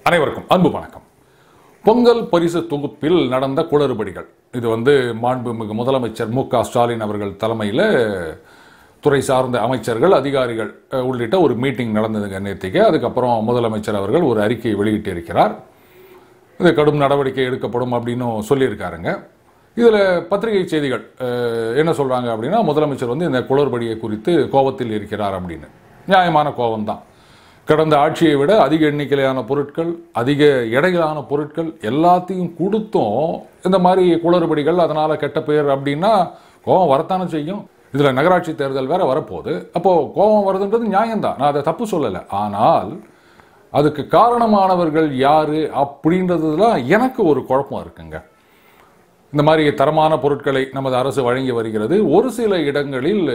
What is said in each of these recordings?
அனைவருக்கும் அன்பு வணக்கம் பொங்கல் பரிசு தொகுப்பில் நடந்த குளறுபடிகள் இது வந்து மாண்புமிகு முதலமைச்சர் மு க ஸ்டாலின் அவர்கள் தலைமையில் துறை சார்ந்த அமைச்சர்கள் அதிகாரிகள் அஹ், உள்ளிட்ட ஒரு மீட்டிங் நடந்ததுங்க நேத்திக்கு அதுக்கப்புறம் முதலமைச்சர் அவர்கள் ஒரு அறிக்கையை வெளியிட்டிருக்கிறார் இது கடும் நடவடிக்கை எடுக்கப்படும் அப்படின்னு சொல்லியிருக்காருங்க இதில் பத்திரிகை செய்திகள் அஹ், என்ன சொல்கிறாங்க அப்படின்னா முதலமைச்சர் வந்து இந்த குளறுபடியை குறித்து கோபத்தில் இருக்கிறார் அப்படின்னு நியாயமான கோபம்தான் கடந்த ஆட்சியை விட அதிக எண்ணிக்கையிலான பொருட்கள் அதிக எடையிலான பொருட்கள் எல்லாத்தையும் கொடுத்தும் இந்த மாதிரி குளறுபடிகள் அதனால் கெட்ட பேர் அப்படின்னா கோபம் வரத்தானே செய்யும் இதில் நகராட்சி தேர்தல் வேற வரப்போகுது அப்போது கோபம் வருதுன்றது நியாயம்தான் நான் அதை தப்பு சொல்லலை ஆனால் அதுக்கு காரணமானவர்கள் யாரு அப்படின்றதுலாம் எனக்கு ஒரு குழப்பம் இருக்குங்க இந்த மாதிரி தரமான பொருட்களை நமது அரசு வழங்கி வருகிறது ஒரு சில இடங்களில்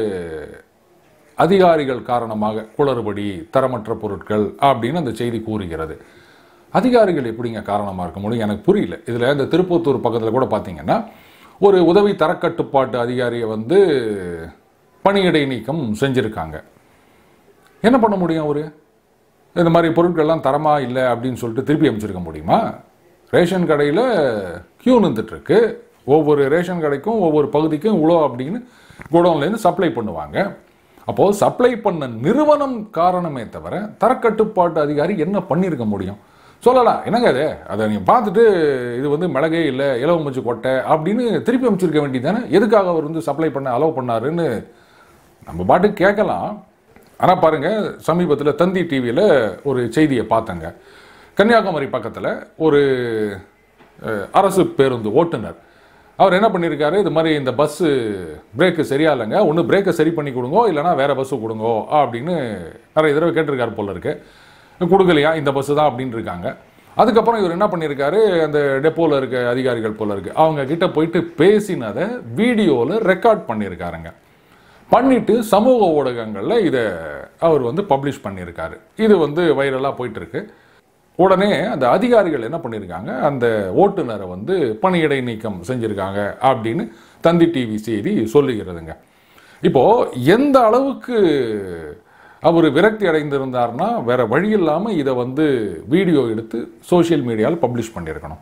அதிகாரிகள் காரணமாக குளறுபடி தரமற்ற பொருட்கள் அப்படின்னு அந்த செய்தி கூறுகிறது அதிகாரிகள் எப்படிங்க காரணமாக இருக்க முடியும் எனக்கு புரியல இதில் இந்த திருப்பத்தூர் பக்கத்தில் கூட பார்த்தீங்கன்னா ஒரு உதவி தரக்கட்டுப்பாட்டு அதிகாரியை வந்து பணியிடை நீக்கம் செஞ்சுருக்காங்க என்ன பண்ண முடியும் அவரு இந்த மாதிரி பொருட்கள்லாம் தரமா இல்லை அப்படின்னு சொல்லிட்டு திருப்பி அமைச்சிருக்க முடியுமா ரேஷன் கடையில் கியூ நின்றுட்டுருக்கு ஒவ்வொரு ரேஷன் கடைக்கும் ஒவ்வொரு பகுதிக்கும் இவ்வளோ அப்படின்னு குடோன்லேருந்து சப்ளை பண்ணுவாங்க அப்போது சப்ளை பண்ண நிறுவனம் காரணமே தவிர தரக்கட்டுப்பாட்டு அதிகாரி என்ன பண்ணியிருக்க முடியும் சொல்லலாம் என்னங்க அது அதை நீங்கள் பார்த்துட்டு இது வந்து மிளகே இல்லை இலவ மச்சு கொட்டை அப்படின்னு திருப்பி அமைச்சிருக்க வேண்டியதானே எதுக்காக அவர் வந்து சப்ளை பண்ண அலோவ் பண்ணாருன்னு நம்ம பாட்டுக்கு கேட்கலாம் ஆனால் பாருங்க சமீபத்தில் தந்தி டிவியில் ஒரு செய்தியை பார்த்தேங்க கன்னியாகுமரி பக்கத்தில் ஒரு அஹ், அரசு பேருந்து ஓட்டுநர் அவர் என்ன பண்ணியிருக்காரு இது மாதிரி இந்த பஸ்ஸு பிரேக்கு சரியா இல்லைங்க ஒன்று பிரேக்கை சரி பண்ணி கொடுங்கோ இல்லைனா வேற பஸ்ஸு கொடுங்கோ அப்படின்னு நிறைய தடவை கேட்டிருக்காரு போல இருக்கு கொடுக்கலையா இந்த பஸ்ஸு தான் அப்படின்னு இருக்காங்க அதுக்கப்புறம் இவர் என்ன பண்ணியிருக்காரு அந்த டெப்போவில் இருக்க அதிகாரிகள் போல இருக்கு அவங்க கிட்ட போயிட்டு பேசினதை வீடியோவில் ரெக்கார்ட் பண்ணியிருக்காருங்க பண்ணிட்டு சமூக ஊடகங்களில் இதை அவர் வந்து பப்ளிஷ் பண்ணியிருக்காரு இது வந்து வைரலாக போயிட்டு இருக்கு உடனே அந்த அதிகாரிகள் என்ன பண்ணியிருக்காங்க அந்த ஓட்டுநரை வந்து பணியிடை நீக்கம் செஞ்சிருக்காங்க அப்படின்னு தந்தி டிவி செய்தி சொல்லுகிறதுங்க இப்போ எந்த அளவுக்கு அவர் விரக்தி அடைந்திருந்தார்னா வேற வழி இல்லாமல் இதை வந்து வீடியோ எடுத்து சோஷியல் மீடியாவில் பப்ளிஷ் பண்ணியிருக்கணும்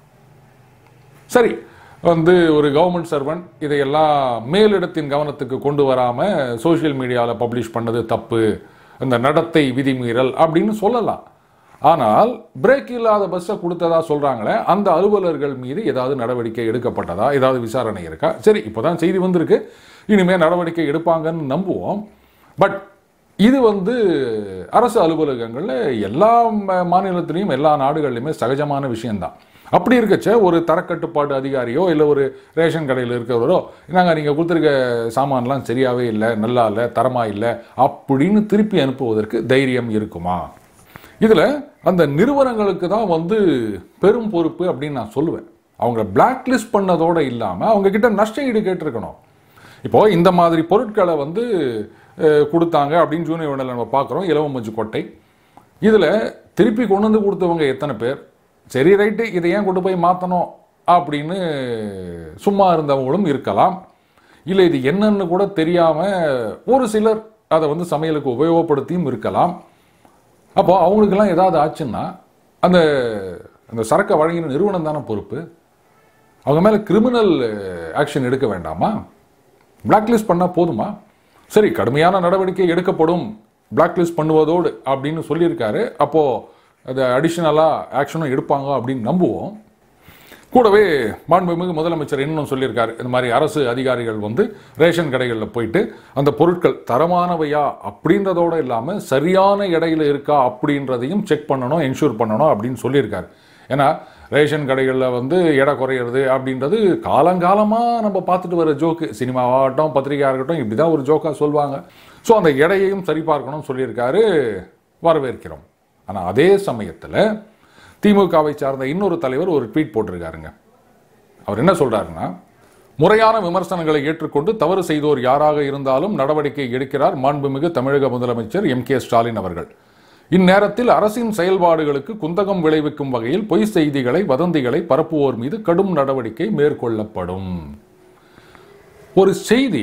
சரி வந்து ஒரு கவர்மெண்ட் சர்வெண்ட் இதையெல்லாம் மேலிடத்தின் கவனத்துக்கு கொண்டு வராமல் சோஷியல் மீடியாவில் பப்ளிஷ் பண்ணது தப்பு இந்த நடத்தை விதிமீறல் அப்படின்னு சொல்லலாம் ஆனால் பிரேக் இல்லாத பஸ்ஸை கொடுத்ததா சொல்கிறாங்களே அந்த அலுவலர்கள் மீது ஏதாவது நடவடிக்கை எடுக்கப்பட்டதா ஏதாவது விசாரணை இருக்கா சரி இப்போதான் செய்தி வந்திருக்கு இனிமேல் நடவடிக்கை எடுப்பாங்கன்னு நம்புவோம் பட் இது வந்து அரசு அலுவலகங்களில் எல்லா ம- மாநிலத்திலையும் எல்லா நாடுகள்லையுமே சகஜமான விஷயம்தான் அப்படி இருக்கச்ச ஒரு தரக்கட்டுப்பாடு அதிகாரியோ இல்லை ஒரு ரேஷன் கடையில் இருக்கிறவரோ நாங்கள் நீங்கள் கொடுத்துருக்க சாமான்லாம் சரியாவே இல்லை நல்லா இல்லை தரமா இல்லை அப்படின்னு திருப்பி அனுப்புவதற்கு தைரியம் இருக்குமா இதில் அந்த நிறுவனங்களுக்கு தான் வந்து பெரும் பொறுப்பு அப்படின்னு நான் சொல்லுவேன் அவங்கள பிளாக் லிஸ்ட் பண்ணதோடு இல்லாமல் அவங்க கிட்ட நஷ்ட ஈடு கேட்டிருக்கணும் இப்போ இந்த மாதிரி பொருட்களை வந்து அஹ், கொடுத்தாங்க அப்படின்னு ஜூனியர் விடல நம்ம பார்க்குறோம் இலவ மஞ்சு கொட்டை இதில் திருப்பி கொண்டு வந்து கொடுத்தவங்க எத்தனை பேர் சரி ரைட்டு இதை ஏன் கொண்டு போய் மாற்றணும் அப்படின்னு சும்மா இருந்தவங்களும் இருக்கலாம் இல்லை இது என்னன்னு கூட தெரியாமல் ஒரு சிலர் அதை வந்து சமையலுக்கு உபயோகப்படுத்தியும் இருக்கலாம் அப்போ அவங்களுக்கெல்லாம் ஏதாவது ஆச்சுன்னா அந்த அந்த சரக்கை வழங்கின நிறுவனம் தானே பொறுப்பு அவங்க மேலே கிரிமினல் ஆக்ஷன் எடுக்க வேண்டாமா பிளாக் லிஸ்ட் பண்ணால் போதுமா சரி கடுமையான நடவடிக்கை எடுக்கப்படும் பிளாக் லிஸ்ட் பண்ணுவதோடு அப்படின்னு சொல்லியிருக்காரு அப்போது அது அடிஷ்னலாக ஆக்ஷனும் எடுப்பாங்க அப்படின்னு நம்புவோம் கூடவே மாண்புமிகு முதலமைச்சர் இன்னும் சொல்லியிருக்காரு இந்த மாதிரி அரசு அதிகாரிகள் வந்து ரேஷன் கடைகளில் போயிட்டு அந்த பொருட்கள் தரமானவையா அப்படின்றதோட இல்லாமல் சரியான இடையில இருக்கா அப்படின்றதையும் செக் பண்ணணும் என்ஷூர் பண்ணணும் அப்படின்னு சொல்லியிருக்காரு ஏன்னா ரேஷன் கடைகளில் வந்து எடை குறையிறது அப்படின்றது காலங்காலமாக நம்ம பார்த்துட்டு வர ஜோக்கு சினிமாவாகட்டும் பத்திரிகையாக இருக்கட்டும் இப்படி தான் ஒரு ஜோக்காக சொல்லுவாங்க ஸோ அந்த எடையையும் சரி பார்க்கணும்னு சொல்லியிருக்காரு வரவேற்கிறோம் ஆனால் அதே சமயத்தில் திமுகவை சார்ந்த இன்னொரு தலைவர் ஒரு ட்வீட் போட்டிருக்காருங்க அவர் என்ன சொல்றாருன்னா முறையான விமர்சனங்களை ஏற்றுக்கொண்டு தவறு செய்தோர் யாராக இருந்தாலும் நடவடிக்கை எடுக்கிறார் மாண்புமிகு தமிழக முதலமைச்சர் எம் கே ஸ்டாலின் அவர்கள் இந்நேரத்தில் அரசின் செயல்பாடுகளுக்கு குந்தகம் விளைவிக்கும் வகையில் பொய் செய்திகளை வதந்திகளை பரப்புவோர் மீது கடும் நடவடிக்கை மேற்கொள்ளப்படும் ஒரு செய்தி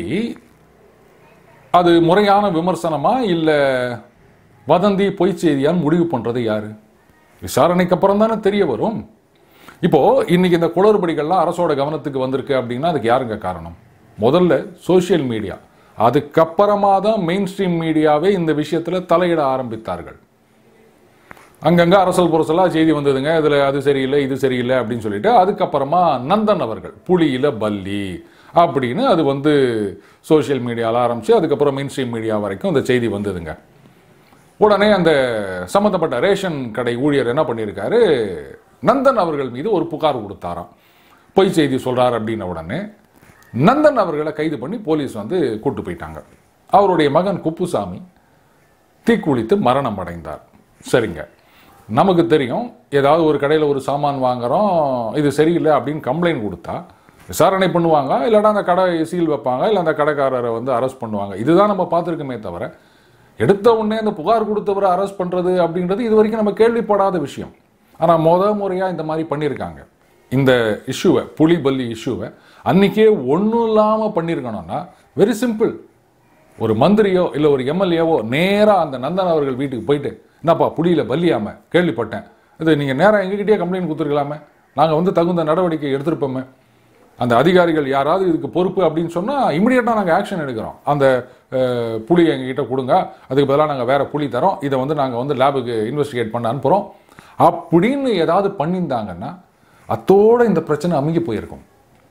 அது முறையான விமர்சனமா இல்ல வதந்தி பொய் செய்தியான்னு முடிவு பண்றது யாரு விசாரணைக்கு அப்புறம் தானே தெரிய வரும் இப்போ இன்னைக்கு இந்த குளறுபடிகள்லாம் அரசோட கவனத்துக்கு வந்திருக்கு அப்படின்னா அதுக்கு யாருங்க காரணம் முதல்ல சோஷியல் மீடியா அதுக்கப்புறமா தான் மெயின் ஸ்ட்ரீம் மீடியாவே இந்த விஷயத்துல தலையிட ஆரம்பித்தார்கள் அங்கங்க அரசல் புரசலா செய்தி வந்ததுங்க இதுல அது சரியில்லை இது சரியில்லை அப்படின்னு சொல்லிட்டு அதுக்கப்புறமா நந்தன் அவர்கள் புலியில பல்லி அப்படின்னு அது வந்து சோஷியல் மீடியாவில் ஆரம்பிச்சு அதுக்கப்புறம் மெயின் ஸ்ட்ரீம் மீடியா வரைக்கும் அந்த செய்தி வந்ததுங்க உடனே அந்த சம்மந்தப்பட்ட ரேஷன் கடை ஊழியர் என்ன பண்ணியிருக்காரு நந்தன் அவர்கள் மீது ஒரு புகார் கொடுத்தாராம் பொய் செய்தி சொல்றார் அப்படின்ன உடனே நந்தன் அவர்களை கைது பண்ணி போலீஸ் வந்து கூட்டு போயிட்டாங்க அவருடைய மகன் குப்புசாமி தீக்குளித்து மரணம் அடைந்தார் சரிங்க நமக்கு தெரியும் ஏதாவது ஒரு கடையில் ஒரு சாமான் வாங்குறோம் இது சரியில்லை அப்படின்னு கம்ப்ளைண்ட் கொடுத்தா விசாரணை பண்ணுவாங்க இல்லைன்னா அந்த கடை சீல் வைப்பாங்க இல்லை அந்த கடைக்காரரை வந்து அரெஸ்ட் பண்ணுவாங்க இதுதான் நம்ம பார்த்துருக்கோமே தவிர எடுத்த உடனே அந்த புகார் கொடுத்தவரை அரெஸ்ட் பண்ணுறது அப்படின்றது இது வரைக்கும் நம்ம கேள்விப்படாத விஷயம் ஆனால் முத முறையாக இந்த மாதிரி பண்ணியிருக்காங்க இந்த இஷ்யூவை புலி பல்லி இஷ்யூவை அன்னைக்கே ஒன்றும் இல்லாமல் பண்ணியிருக்கணும்னா வெரி சிம்பிள் ஒரு மந்திரியோ இல்லை ஒரு எம்எல்ஏவோ நேராக அந்த நந்தன் அவர்கள் வீட்டுக்கு போயிட்டு என்னப்பா புலியில பல்லியாம கேள்விப்பட்டேன் இது நீங்கள் நேராக எங்ககிட்டயே கம்ப்ளைண்ட் கொடுத்துருக்கலாமே நாங்கள் வந்து தகுந்த நடவடிக்கை எடுத்திருப்போமே அந்த அதிகாரிகள் யாராவது இதுக்கு பொறுப்பு அப்படின்னு சொன்னால் இமிடியேட்டாக நாங்கள் ஆக்ஷன் எடுக்கிறோம் அந்த அஹ், புலி எங்ககிட்ட கொடுங்க அதுக்கு பதிலாக நாங்கள் வேற புலி தரோம் இதை வந்து நாங்கள் வந்து லேபுக்கு இன்வெஸ்டிகேட் பண்ண அனுப்புகிறோம் அப்படின்னு ஏதாவது பண்ணியிருந்தாங்கன்னா அத்தோட இந்த பிரச்சனை அமுங்கி போயிருக்கும்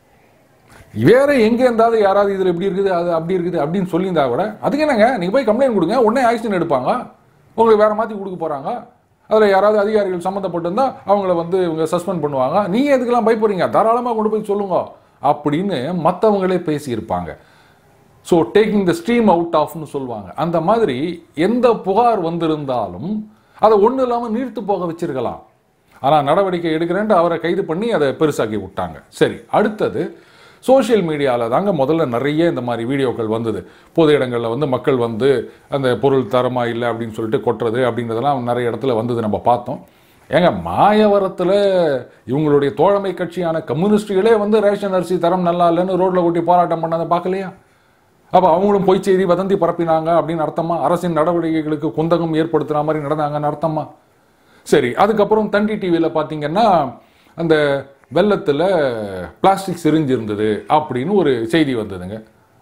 வேற எங்க இருந்தாவது யாராவது இதுல இப்படி இருக்குது அது அப்படி இருக்குது அப்படின்னு சொல்லியிருந்தா கூட அதுக்கு என்னங்க நீங்க போய் கம்ப்ளைண்ட் கொடுங்க உடனே ஆக்ஷன் எடுப்பாங்க உங்களுக்கு வேற மாத்தி கொடுக்க போறாங்க அதுல யாராவது அதிகாரிகள் சம்மந்தப்பட்டிருந்தா அவங்கள வந்து இவங்க சஸ்பெண்ட் பண்ணுவாங்க நீங்க எதுக்கெல்லாம் பயப்படுறீங்க தாராளமா கொண்டு போய் சொல்லுங்க அப்படின்னு மற்றவங்களே பேசியிருப்பாங்க so taking the stream out ஆஃப்னு சொல்லுவாங்க அந்த மாதிரி எந்த புகார் வந்திருந்தாலும் அதை ஒன்றும் இல்லாமல் நீர்த்து போக வச்சிருக்கலாம் ஆனால் நடவடிக்கை எடுக்கிறேன்ட்டு அவரை கைது பண்ணி அதை பெருசாக்கி விட்டாங்க சரி அடுத்தது சோஷியல் மீடியாவில் தாங்க முதல்ல நிறைய இந்த மாதிரி வீடியோக்கள் வந்தது பொது இடங்களில் வந்து மக்கள் வந்து அந்த பொருள் தரமா இல்லை அப்படின்னு சொல்லிட்டு கொட்டுறது அப்படின்றதெல்லாம் நிறைய இடத்துல வந்தது நம்ம பார்த்தோம் ஏங்க மாயவரத்தில் இவங்களுடைய தோழமை கட்சியான கம்யூனிஸ்டுகளே வந்து ரேஷன் அரிசி தரம் நல்லா இல்லைன்னு ரோட்டில் கொட்டி போராட்டம் பண்ணதை பார்க்கலையா அப்போ அவங்களும் பொய் செய்தி வதந்தி பரப்பினாங்க அப்படின்னு அர்த்தமா அரசின் நடவடிக்கைகளுக்கு குந்தகம் ஏற்படுத்துற மாதிரி நடந்தாங்கன்னு அர்த்தமா சரி அதுக்கப்புறம் தண்டி டிவியில் பார்த்தீங்கன்னா அந்த வெள்ளத்தில் பிளாஸ்டிக் சிரிஞ்சு இருந்தது அப்படின்னு ஒரு செய்தி வந்ததுங்க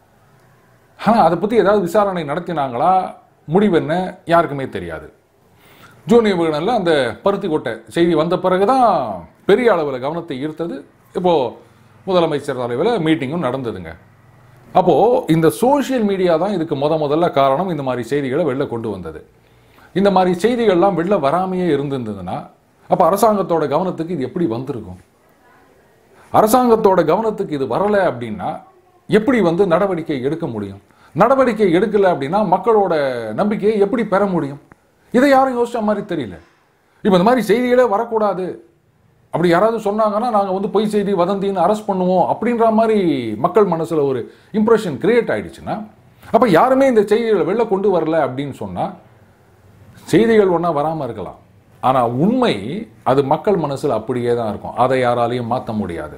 ஆனால் அதை பற்றி ஏதாவது விசாரணை நடத்தினாங்களா முடிவு என்ன யாருக்குமே தெரியாது ஜூனியர் விகடனில் அந்த பருத்தி கொட்டை செய்தி வந்த பிறகு தான் பெரிய அளவில் கவனத்தை ஈர்த்தது இப்போது முதலமைச்சர் தலைவில் மீட்டிங்கும் நடந்ததுங்க அப்போது இந்த சோஷியல் மீடியா தான் இதுக்கு முத முதல்ல காரணம் இந்த மாதிரி செய்திகளை வெளில கொண்டு வந்தது இந்த மாதிரி செய்திகள்லாம் வெளில வராமையே இருந்திருந்ததுன்னா அப்போ அரசாங்கத்தோட கவனத்துக்கு இது எப்படி வந்திருக்கும் அரசாங்கத்தோட கவனத்துக்கு இது வரலை அப்படின்னா எப்படி வந்து நடவடிக்கை எடுக்க முடியும் நடவடிக்கை எடுக்கல அப்படின்னா மக்களோட நம்பிக்கையை எப்படி பெற முடியும் இதை யாரும் யோசிச்ச மாதிரி தெரியல இப்போ இந்த மாதிரி செய்திகளே வரக்கூடாது அப்படி யாராவது சொன்னாங்கன்னா நாங்கள் வந்து பொய் செய்தி வதந்தின்னு அரெஸ்ட் பண்ணுவோம் அப்படின்ற மாதிரி மக்கள் மனசில் ஒரு இம்ப்ரெஷன் கிரியேட் ஆயிடுச்சுன்னா அப்போ யாருமே இந்த செய்திகளை வெளில கொண்டு வரல அப்படின்னு சொன்னால் செய்திகள் ஒன்றா வராமல் இருக்கலாம் ஆனால் உண்மை அது மக்கள் மனசில் அப்படியே தான் இருக்கும் அதை யாராலையும் மாற்ற முடியாது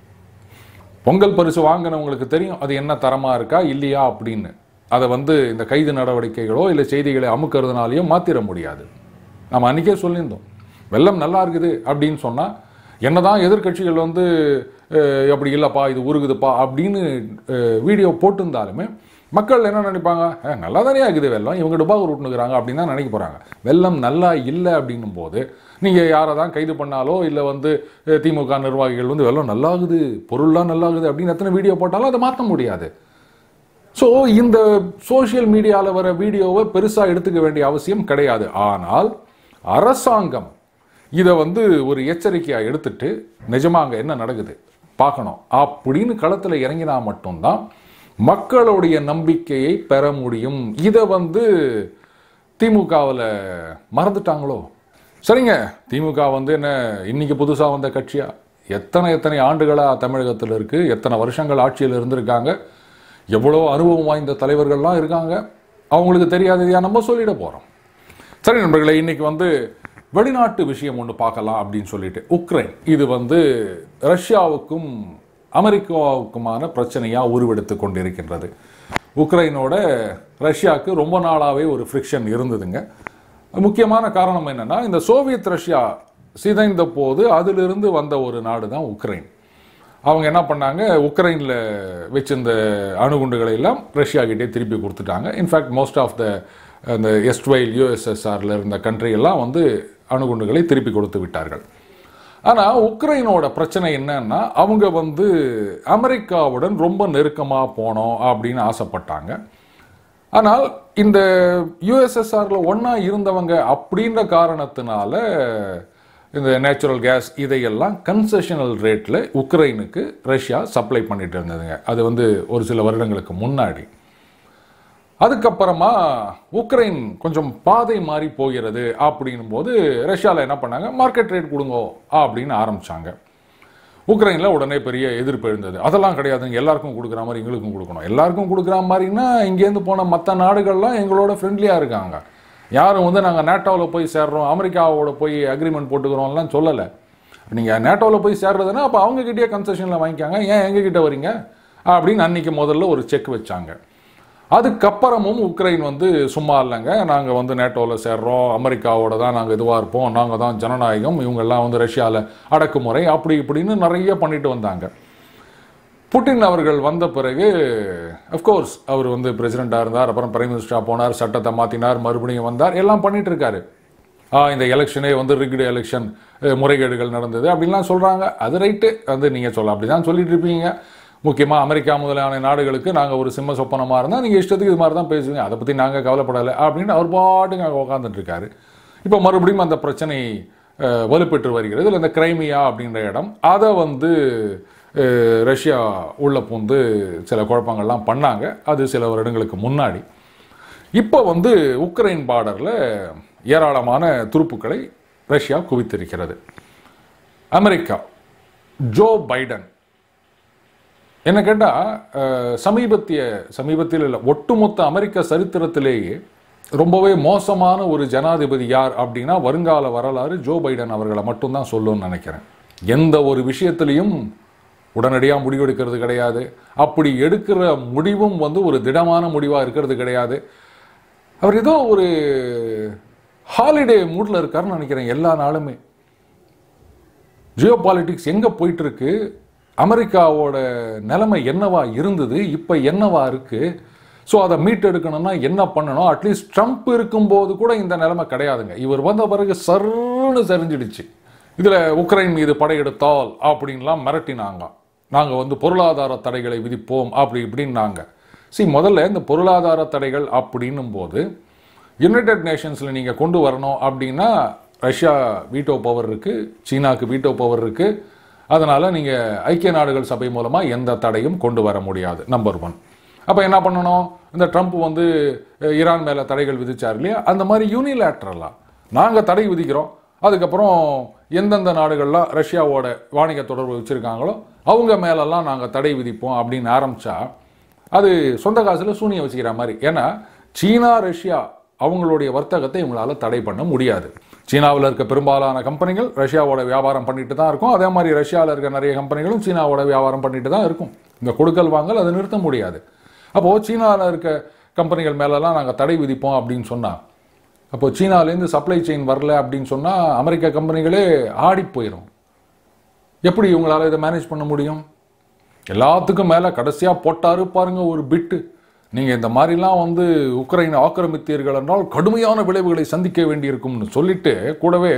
பொங்கல் பரிசு வாங்கினவங்களுக்கு தெரியும் அது என்ன தரமாக இருக்கா இல்லையா அப்படின்னு அதை வந்து இந்த கைது நடவடிக்கைகளோ இல்லை செய்திகளை அமுக்கிறதுனாலையோ மாற்றிட முடியாது நம்ம அன்றைக்கே சொல்லியிருந்தோம் வெள்ளம் நல்லா இருக்குது அப்படின்னு சொன்னால் என்னதான் எதிர்க்கட்சிகள் வந்து அஹ், அப்படி இல்லைப்பா இது உருகுதுப்பா அப்படின்னு அஹ், வீடியோ போட்டிருந்தாலுமே மக்கள் என்ன நினைப்பாங்க "அஹ், நல்லா தானே இருக்குது வெள்ளம் இவங்க டுபாக விட்டுனுக்குறாங்க அப்படின்னு தான் நினைக்க போகிறாங்க வெள்ளம் நல்லா இல்லை அப்படின்னும் போது நீங்கள் யாரை தான் கைது பண்ணாலோ இல்லை வந்து அஹ், திமுக நிர்வாகிகள் வந்து வெள்ளம் நல்லாகுது பொருள்லாம் நல்லாகுது அப்படின்னு எத்தனை வீடியோ போட்டாலும் அதை மாற்ற முடியாது ஸோ இந்த சோஷியல் மீடியாவில் வர வீடியோவை பெருசாக எடுத்துக்க வேண்டிய அவசியம் கிடையாது ஆனால் அரசாங்கம் இதை வந்து ஒரு எச்சரிக்கையாக எடுத்துட்டு நிஜமா அங்கே என்ன நடக்குது பார்க்கணும் அப்படின்னு களத்தில் இறங்கினா மட்டும்தான் மக்களுடைய நம்பிக்கையை பெற முடியும் இதை வந்து திமுகவில் மறந்துட்டாங்களோ சரிங்க திமுக வந்து என்ன இன்னைக்கு புதுசாக வந்த கட்சியா எத்தனை எத்தனை ஆண்டுகளாக தமிழகத்தில் இருக்குது எத்தனை வருஷங்கள் ஆட்சியில் இருந்திருக்காங்க எவ்வளோ அனுபவம் வாய்ந்த தலைவர்கள்லாம் இருக்காங்க அவங்களுக்கு தெரியாததையா நம்ம சொல்லிட போகிறோம் சரி நண்பர்களே இன்னைக்கு வந்து வெளிநாட்டு விஷயம் ஒன்று பார்க்கலாம் அப்படின்னு சொல்லிட்டு உக்ரைன் இது வந்து ரஷ்யாவுக்கும் அமெரிக்காவுக்குமான பிரச்சனையாக உருவெடுத்து கொண்டிருக்கின்றது உக்ரைனோட ரஷ்யாவுக்கு ரொம்ப நாளாகவே ஒரு ஃப்ரிக்ஷன் இருந்ததுங்க முக்கியமான காரணம் என்னன்னா இந்த சோவியத் ரஷ்யா சிதைந்த போது அதிலிருந்து வந்த ஒரு நாடு தான் உக்ரைன் அவங்க என்ன பண்ணாங்க உக்ரைனில் வச்சிருந்த அணுகுண்டுகளை எல்லாம் ரஷ்யா கிட்டே திருப்பி கொடுத்துட்டாங்க இன்ஃபேக்ட் மோஸ்ட் ஆஃப் த அந்த எஸ்ட்வைல் யூஎஸ்எஸ்ஆரில் இருந்த country எல்லாம் வந்து அணுகுண்டுகளை திருப்பி கொடுத்து விட்டார்கள் ஆனால் உக்ரைனோட பிரச்சனை என்னன்னா அவங்க வந்து அமெரிக்காவுடன் ரொம்ப நெருக்கமாக போனோம் அப்படின்னு ஆசைப்பட்டாங்க ஆனால் இந்த யூஎஸ்எஸ்ஆர்ல ஒன்றா இருந்தவங்க அப்படின்ற காரணத்தினால இந்த நேச்சுரல் கேஸ் இதையெல்லாம் கன்செஷனல் ரேட்டில் உக்ரைனுக்கு ரஷ்யா சப்ளை பண்ணிட்டு இருந்ததுங்க அது வந்து ஒரு சில வருடங்களுக்கு முன்னாடி அதுக்கப்புறமா உக்ரைன் கொஞ்சம் பாதை மாறி போகிறது அப்படின்னும் போது ரஷ்யாவில் என்ன பண்ணாங்க மார்க்கெட் ரேட் கொடுங்கோ அப்படின்னு ஆரம்பிச்சாங்க உக்ரைனில் உடனே பெரிய எதிர்ப்பு எழுந்தது அதெல்லாம் கிடையாதுங்க எல்லாருக்கும் கொடுக்குற மாதிரி எங்களுக்கும் கொடுக்கணும் எல்லாருக்கும் கொடுக்குற மாதிரின்னா இங்கேருந்து போன மற்ற நாடுகள்லாம் எங்களோட ஃப்ரெண்ட்லியாக இருக்காங்க யாரும் வந்து நாங்கள் நேட்டோவில் போய் சேர்றோம் அமெரிக்காவோட போய் அக்ரிமெண்ட் போட்டுக்கிறோம்லாம் சொல்லலை நீங்கள் நேட்டோவில் போய் சேர்றதுன்னா அப்போ அவங்ககிட்டயே கன்செஷனில் வாங்கிக்காங்க ஏன் எங்ககிட்ட வரீங்க அப்படின்னு அன்னைக்கு முதல்ல ஒரு செக் வச்சாங்க அதுக்கப்புறமும் உக்ரைன் வந்து சும்மா இல்லைங்க நாங்கள் வந்து நேட்டோவில் சேர்றோம் அமெரிக்காவோட தான் நாங்கள் இதுவாக இருப்போம் நாங்கள் தான் ஜனநாயகம் இவங்கெல்லாம் வந்து ரஷ்யாவில் அடக்குமுறை அப்படி இப்படின்னு நிறைய பண்ணிட்டு வந்தாங்க புட்டின் அவர்கள் வந்த பிறகு அஃப்கோர்ஸ் அவர் வந்து பிரசிடெண்ட்டாக இருந்தார் அப்புறம் பிரைம் மினிஸ்டராக போனார் சட்டத்தை மாற்றினார் மறுபடியும் வந்தார் எல்லாம் பண்ணிட்டு இருக்காரு ஆ, இந்த எலெக்ஷனே வந்து ரிக்டு எலெக்ஷன் முறைகேடுகள் நடந்தது அப்படின்லாம் சொல்கிறாங்க அது ரைட்டு வந்து நீங்கள் சொல்ல அப்படி தான் சொல்லிட்டு இருப்பீங்க முக்கியமாக அமெரிக்கா முதலான நாடுகளுக்கு நாங்கள் ஒரு சிம்ம சொப்பனமாக இருந்தால் நீங்கள் இஷ்டத்துக்கு இது மாதிரி தான் பேசுவீங்க அதை பற்றி நாங்கள் கவலைப்படலை அப்படின்னு அவர் பாட்டுக்கு அங்கே உட்காந்துட்டு இருக்காரு இப்போ மறுபடியும் அந்த பிரச்சனை அஹ், வலுப்பெற்று வருகிறது இல்லை இந்த கிரைமியா அப்படின்ற இடம் அதை வந்து அஹ், ரஷ்யா உள்ள பூந்து சில குழப்பங்கள்லாம் பண்ணாங்க அது சில வருடங்களுக்கு முன்னாடி இப்போ வந்து உக்ரைன் பார்டரில் ஏராளமான துருப்புக்களை ரஷ்யா குவித்திருக்கிறது அமெரிக்கா ஜோ பைடன் என்ன கேட்டால் சமீபத்திய சமீபத்தில் இல்லை ஒட்டுமொத்த அமெரிக்க சரித்திரத்திலேயே ரொம்பவே மோசமான ஒரு ஜனாதிபதி யார் அப்படின்னா வருங்கால வரலாறு ஜோ பைடன் அவர்களை மட்டும்தான் சொல்லுன்னு நினைக்கிறேன் எந்த ஒரு விஷயத்திலையும் உடனடியாக முடிவெடுக்கிறது கிடையாது அப்படி எடுக்கிற முடிவும் வந்து ஒரு திடமான முடிவாக இருக்கிறது கிடையாது அவர் ஏதோ ஒரு ஹாலிடே மூடில் இருக்காருன்னு நினைக்கிறேன் எல்லா நாளுமே ஜியோ பாலிட்டிக்ஸ் எங்கே போயிட்டு இருக்கு அமெரிக்காவோட நிலைமை என்னவா இருந்தது இப்போ என்னவா இருக்கு ஸோ அதை மீட்டெடுக்கணும்னா என்ன பண்ணணும் அட்லீஸ்ட் ட்ரம்ப் இருக்கும்போது கூட இந்த நிலைமை கிடையாதுங்க இவர் வந்த பிறகு சர்ன்னு சரிஞ்சிடுச்சு இதில் உக்ரைன் மீது படையெடுத்தால் அப்படின்லாம் மிரட்டினாங்க நாங்கள் வந்து பொருளாதார தடைகளை விதிப்போம் அப்படி இப்படின்னாங்க see முதல்ல இந்த பொருளாதார தடைகள் அப்படின்னும் போது யுனைடெட் நேஷன்ஸில் நீங்கள் கொண்டு வரணும் அப்படின்னா ரஷ்யா வீட்டோ பவர் இருக்குது சீனாக்கு வீட்டோ பவர் இருக்குது அதனால் நீங்கள் ஐக்கிய நாடுகள் சபை மூலமாக எந்த தடையும் கொண்டு வர முடியாது நம்பர் ஒன் அப்போ என்ன பண்ணணும் இந்த ட்ரம்ப் வந்து அஹ், ஈரான் மேலே தடைகள் விதிச்சார் இல்லையா அந்த மாதிரி யூனிலேட்ரலாக நாங்கள் தடை விதிக்கிறோம் அதுக்கப்புறம் எந்தெந்த நாடுகள்லாம் ரஷ்யாவோட வாணிக தொடர்பு வச்சுருக்காங்களோ அவங்க மேலெல்லாம் நாங்கள் தடை விதிப்போம் அப்படின்னு ஆரம்பித்தா அது சொந்த காசில் சூனியம் வச்சுக்கிற மாதிரி ஏன்னா சீனா ரஷ்யா அவங்களுடைய வர்த்தகத்தை இவங்களால தடை பண்ண முடியாது சீனாவில் இருக்க பெரும்பாலான கம்பெனிகள் ரஷ்யாவோட வியாபாரம் பண்ணிட்டு தான் இருக்கும் அதே மாதிரி ரஷ்யாவில் இருக்க நிறைய கம்பெனிகளும் சீனாவோட வியாபாரம் பண்ணிட்டு தான் இருக்கும் இந்த கொடுக்கல் வாங்கல் அதை நிறுத்த முடியாது அப்போது சீனாவில் இருக்க கம்பெனிகள் மேலெல்லாம் நாங்கள் தடை விதிப்போம் அப்படின்னு சொன்னால் அப்போ சீனாலேருந்து சப்ளை செயின் வரல அப்படின்னு சொன்னால் அமெரிக்க கம்பெனிகளே ஆடி போயிடும் எப்படி இவங்களால இதை மேனேஜ் பண்ண முடியும் எல்லாத்துக்கும் மேலே கடைசியாக போட்டாரு பாருங்க ஒரு பிட்டு நீங்கள் இந்த மாதிரிலாம் வந்து உக்ரைனை ஆக்கிரமித்தீர்கள் என்றால் கடுமையான விளைவுகளை சந்திக்க வேண்டியிருக்கும்னு சொல்லிட்டு கூடவே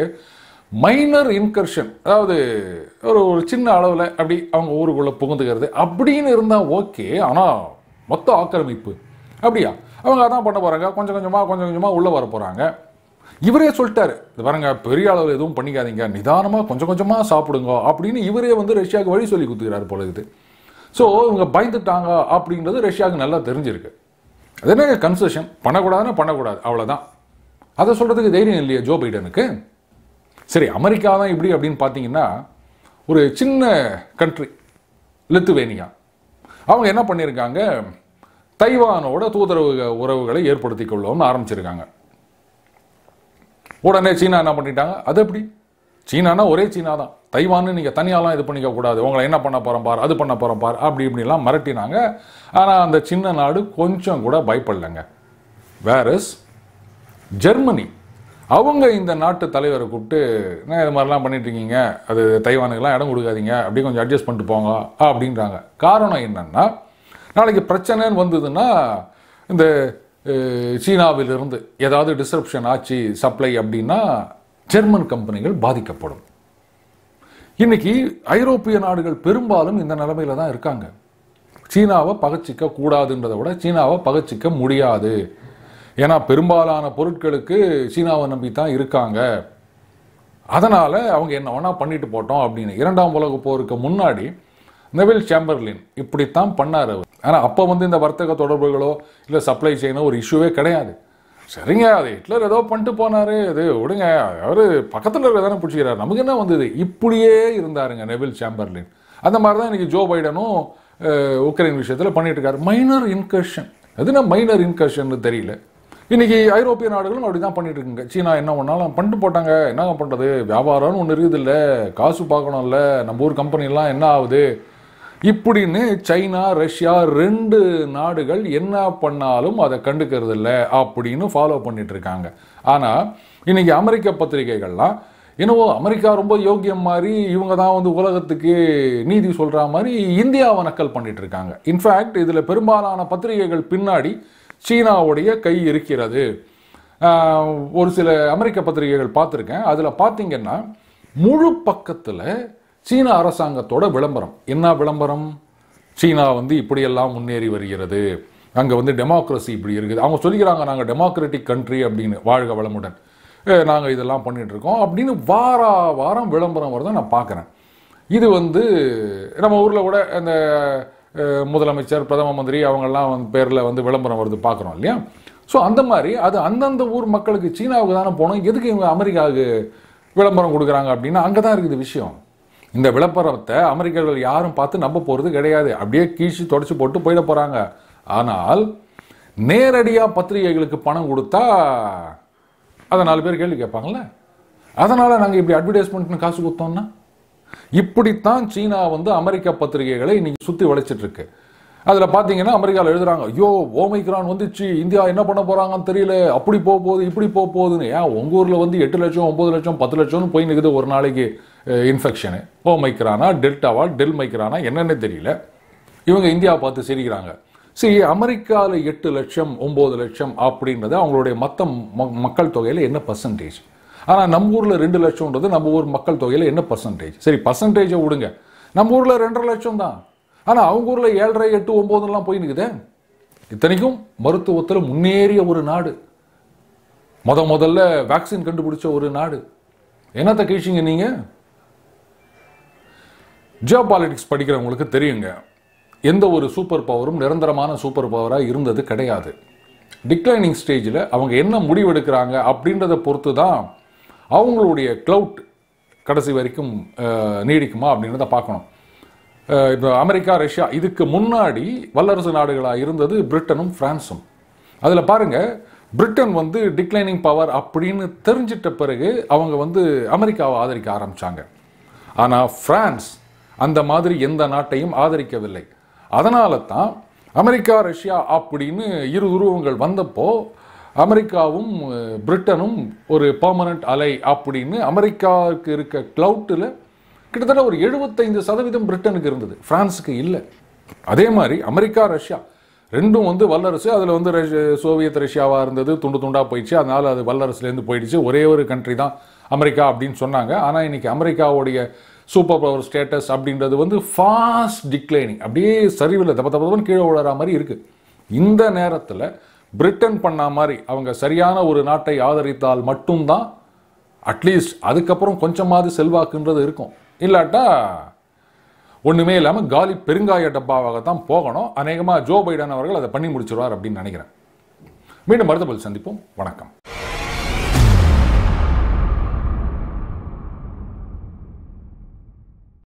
மைனர் இன்கர்ஷன் அதாவது ஒரு ஒரு சின்ன அளவில் அப்படி அவங்க ஊருக்குள்ளே புகுந்துக்கிறது அப்படின்னு இருந்தால் ஓகே ஆனால் மொத்த ஆக்கிரமிப்பு அப்படியா அவங்க அதான் பண்ண போகிறாங்க கொஞ்சம் கொஞ்சமாக கொஞ்சம் கொஞ்சமாக உள்ளே வர போகிறாங்க இவரே சொல்லிட்டாரு இது பாருங்க பெரிய அளவில் எதுவும் பண்ணிக்காதீங்க நிதானமாக கொஞ்சம் கொஞ்சமாக சாப்பிடுங்க அப்படின்னு இவரே வந்து ரஷ்யாவுக்கு வழி சொல்லி கொடுத்துக்கிறாரு போல இது ஸோ இவங்க பயந்துட்டாங்க அப்படின்றது ரஷ்யாவுக்கு நல்லா தெரிஞ்சிருக்கு அது என்ன கன்செஷன் பண்ணக்கூடாதுன்னா பண்ணக்கூடாது அவ்வளோதான் அதை சொல்கிறதுக்கு தைரியம் இல்லையா ஜோ பைடனுக்கு சரி அமெரிக்கா தான் இப்படி அப்படின்னு பார்த்தீங்கன்னா ஒரு சின்ன கண்ட்ரி லித்துவேனியா அவங்க என்ன பண்ணியிருக்காங்க தைவானோட தூதரவு உறவுகளை ஏற்படுத்திக் கொள்ளோம்னு ஆரம்பிச்சிருக்காங்க உடனே சீனா என்ன பண்ணிட்டாங்க அது எப்படி சீனானா ஒரே சீனா தான் தைவான்னு நீங்கள் தனியாலாம் இது பண்ணிக்க கூடாது உங்களை என்ன பண்ண போகிறோம் பார் அது பண்ண போகிறோம் பார் அப்படி இப்படிலாம் மிரட்டினாங்க ஆனால் அந்த சின்ன நாடு கொஞ்சம் கூட பயப்படலைங்க வேறஸ் ஜெர்மனி அவங்க இந்த நாட்டு தலைவரை கூப்பிட்டு என்ன இது மாதிரிலாம் பண்ணிட்டு இருக்கீங்க அது தைவானுக்கெல்லாம் இடம் கொடுக்காதீங்க அப்படியே கொஞ்சம் அட்ஜஸ்ட் பண்ணிட்டு போங்க அப்படின்றாங்க காரணம் என்னன்னா நாளைக்கு பிரச்சனைன்னு வந்ததுன்னா இந்த அஹ், சீனாவிலிருந்து ஏதாவது டிஸ்ரப்ஷன் ஆச்சு சப்ளை அப்படின்னா ஜெர்மன் கம்பெனிகள் பாதிக்கப்படும் இன்னைக்கு ஐரோப்பிய நாடுகள் பெரும்பாலும் இந்த நிலைமையில தான் இருக்காங்க சீனாவை பகச்சிக்க கூடாதுன்றதை விட சீனாவை பகச்சிக்க முடியாது ஏன்னா பெரும்பாலான பொருட்களுக்கு சீனாவை நம்பி தான் இருக்காங்க அதனால அவங்க என்ன வேணா பண்ணிட்டு போட்டோம் அப்படின்னு இரண்டாம் உலக போருக்கு முன்னாடி நெவில் சேம்பர்லின் இப்படித்தான் பண்ணார் அவர் ஆனால் அப்போ வந்து இந்த வர்த்தக தொடர்புகளோ இல்லை சப்ளை செயினோ ஒரு இஷ்யூவே கிடையாது சரிங்க அது ஹிட்லர் ஏதோ பண்ணிட்டு போனாரு இது விடுங்க அவர் பக்கத்தில் இருக்க தானே பிடிச்சிக்கிறார் நமக்கு என்ன வந்தது இப்படியே இருந்தாருங்க நெவில் சேம்பர்லின் அந்த மாதிரி தான் இன்னைக்கு ஜோ பைடனும் அஹ், உக்ரைன் விஷயத்தில் பண்ணிட்டு இருக்காரு மைனர் இன்கர்ஷன் எதுனா மைனர் இன்கர்ஷன் தெரியல இன்னைக்கு ஐரோப்பிய நாடுகளும் அப்படி தான் பண்ணிட்டு இருக்குங்க சீனா என்ன பண்ணாலும் பண்ணிட்டு போட்டாங்க என்ன பண்ணுறது வியாபாரம்னு ஒன்று இருக்குது இல்லை காசு பார்க்கணும்ல நம்ம ஊர் கம்பெனிலாம் என்ன ஆகுது இப்படின்னு சைனா ரஷ்யா ரெண்டு நாடுகள் என்ன பண்ணாலும் அதை கண்டுக்கிறது இல்லை அப்படின்னு ஃபாலோ பண்ணிட்டு இருக்காங்க ஆனால் இன்னைக்கு அமெரிக்க பத்திரிகைகள்லாம் என்னவோ அமெரிக்கா ரொம்ப யோக்கியம் மாதிரி இவங்க தான் வந்து உலகத்துக்கு நீதி சொல்ற மாதிரி இந்தியாவை நக்கல் பண்ணிட்டு இருக்காங்க இன்ஃபேக்ட் இதில் பெரும்பாலான பத்திரிகைகள் பின்னாடி சீனாவுடைய கை இருக்கிறது ஆஹ், ஒரு சில அமெரிக்க பத்திரிகைகள் பார்த்துருக்கேன் அதில் பார்த்தீங்கன்னா முழு பக்கத்தில் சீன அரசாங்கத்தோட விளம்பரம் என்ன விளம்பரம் சீனா வந்து இப்படியெல்லாம் முன்னேறி வருகிறது அங்கே வந்து டெமோக்ரஸி இப்படி இருக்குது அவங்க சொல்லிக்கிறாங்க நாங்கள் டெமோக்ராட்டிக் கண்ட்ரி அப்படின்னு வாழ்க வளமுடன் நாங்கள் இதெல்லாம் பண்ணிட்டு இருக்கோம் அப்படின்னு வாரா வாரம் விளம்பரம் வரதை நான் பார்க்குறேன் இது வந்து நம்ம ஊரில் கூட அந்த அஹ், முதலமைச்சர் பிரதம மந்திரி அவங்கெல்லாம் வந்து பேரில் வந்து விளம்பரம் வருது பார்க்குறோம் இல்லையா ஸோ அந்த மாதிரி அது அந்தந்த ஊர் மக்களுக்கு சீனாவுக்கு தானே போகணும் எதுக்கு இவங்க அமெரிக்காவுக்கு விளம்பரம் கொடுக்குறாங்க அப்படின்னா அங்கே தான் இருக்குது விஷயம் இந்த விளம்பரத்தை அமெரிக்கர்கள் யாரும் பார்த்து நம்ப போகிறது கிடையாது அப்படியே கீழ்ச்சி தொடச்சி போட்டு போயிட போகிறாங்க ஆனால் நேரடியாக பத்திரிகைகளுக்கு பணம் கொடுத்தா அதை நாலு பேர் கேள்வி கேட்பாங்கல்ல அதனால் நாங்கள் இப்படி அட்வர்டைஸ்மெண்ட்னு காசு கொடுத்தோம்னா இப்படித்தான் சீனா வந்து அமெரிக்க பத்திரிகைகளை இன்னைக்கு சுற்றி வளைச்சிட்டு இருக்கு அதில் பார்த்தீங்கன்னா அமெரிக்காவில் எழுதுறாங்க ஐயோ ஓமைக்ரான் வந்துச்சு இந்தியா என்ன பண்ண போகிறாங்கன்னு தெரியல அப்படி போக போகுது இப்படி போக போகுதுன்னு ஏன் உங்கள் ஊரில் வந்து எட்டு லட்சம் ஒம்பது லட்சம் பத்து லட்சம்னு போய் நிற்குது ஒரு நாளைக்கு இன்ஃபெக்ஷனு ஓமைக்ரானா டெல்டாவா டெல் மைக்ரானா என்னன்னு தெரியல இவங்க இந்தியாவை பார்த்து சிரிக்கிறாங்க சரி அமெரிக்காவில் எட்டு லட்சம் ஒம்பது லட்சம் அப்படின்றது அவங்களுடைய மொத்த ம- மக்கள் தொகையில் என்ன பர்சன்டேஜ் ஆனால் நம்ம ஊரில் ரெண்டு லட்சம்ன்றது நம்ம ஊர் மக்கள் தொகையில் என்ன பர்சன்டேஜ் சரி பர்சன்டேஜை விடுங்க நம்ம ஊரில் ரெண்டரை லட்சம் தான் ஆனால் அவங்க ஊரில் ஏழரை எட்டு ஒம்போதுலாம் போய் நிற்குதே இத்தனைக்கும் மருத்துவத்தில் முன்னேறிய ஒரு நாடு முத முதல்ல வேக்சின் கண்டுபிடிச்ச ஒரு நாடு என்னத்தை கழிச்சிங்க நீங்கள் ஜியோ பாலிட்டிக்ஸ் படிக்கிறவங்களுக்கு தெரியுங்க எந்த ஒரு சூப்பர் பவரும் நிரந்தரமான சூப்பர் பவராக இருந்தது கிடையாது டிக்ளைனிங் ஸ்டேஜில் அவங்க என்ன முடிவெடுக்கிறாங்க அப்படின்றத பொறுத்து தான் அவங்களுடைய க்ளவுட் கடைசி வரைக்கும் அஹ், நீடிக்குமா அப்படின்றத பார்க்கணும் அஹ், இப்போ அமெரிக்கா ரஷ்யா இதுக்கு முன்னாடி வல்லரசு நாடுகளாக இருந்தது பிரிட்டனும் பிரான்ஸும் அதில் பாருங்க பிரிட்டன் வந்து டிக்ளைனிங் பவர் அப்படின்னு தெரிஞ்சிட்ட பிறகு அவங்க வந்து அமெரிக்காவை ஆதரிக்க ஆரம்பிச்சாங்க ஆனால் பிரான்ஸ் அந்த மாதிரி எந்த நாட்டையும் ஆதரிக்கவில்லை அதனால தான் அமெரிக்கா ரஷ்யா அப்படின்னு இரு உருவங்கள் வந்தப்போ அமெரிக்காவும் அஹ், பிரிட்டனும் ஒரு பெர்மனன்ட் அலை அப்படின்னு அமெரிக்காவுக்கு இருக்க கிளவுட்டில் கிட்டத்தட்ட ஒரு எழுபத்தைந்து சதவீதம் பிரிட்டனுக்கு இருந்தது பிரான்ஸுக்கு இல்லை அதே மாதிரி அமெரிக்கா ரஷ்யா ரெண்டும் வந்து வல்லரசு அதில் வந்து ரஷ்ய- சோவியத் ரஷ்யாவாக இருந்தது துண்டு துண்டாக போயிடுச்சு அதனால் அது வல்லரசுலேருந்து போயிடுச்சு ஒரே ஒரு கண்ட்ரி தான் அமெரிக்கா அப்படின்னு சொன்னாங்க ஆனால் இன்னைக்கு அமெரிக்காவுடைய சூப்பர் பவர் ஸ்டேட்டஸ் அப்படின்றது வந்து ஃபாஸ்ட் டிக்ளைனிங் அப்படியே சரிவில் தப்ப தப்பன்னு கீழே விழற மாதிரி இருக்கு இந்த நேரத்தில் பிரிட்டன் பண்ண மாதிரி அவங்க சரியான ஒரு நாட்டை ஆதரித்தால் மட்டும்தான் அட்லீஸ்ட் அதுக்கப்புறம் கொஞ்சமாவது செல்வாக்குன்றது இருக்கும் இல்லாட்டா ஒண்ணுமே இல்லாமல் காலி பெருங்காய டப்பாவாக தான் போகணும் அநேகமாக ஜோ பைடன் அவர்கள் அதை பண்ணி முடிச்சிருவார் அப்படின்னு நினைக்கிறேன் மீண்டும் மருத்துவ சந்திப்போம் வணக்கம்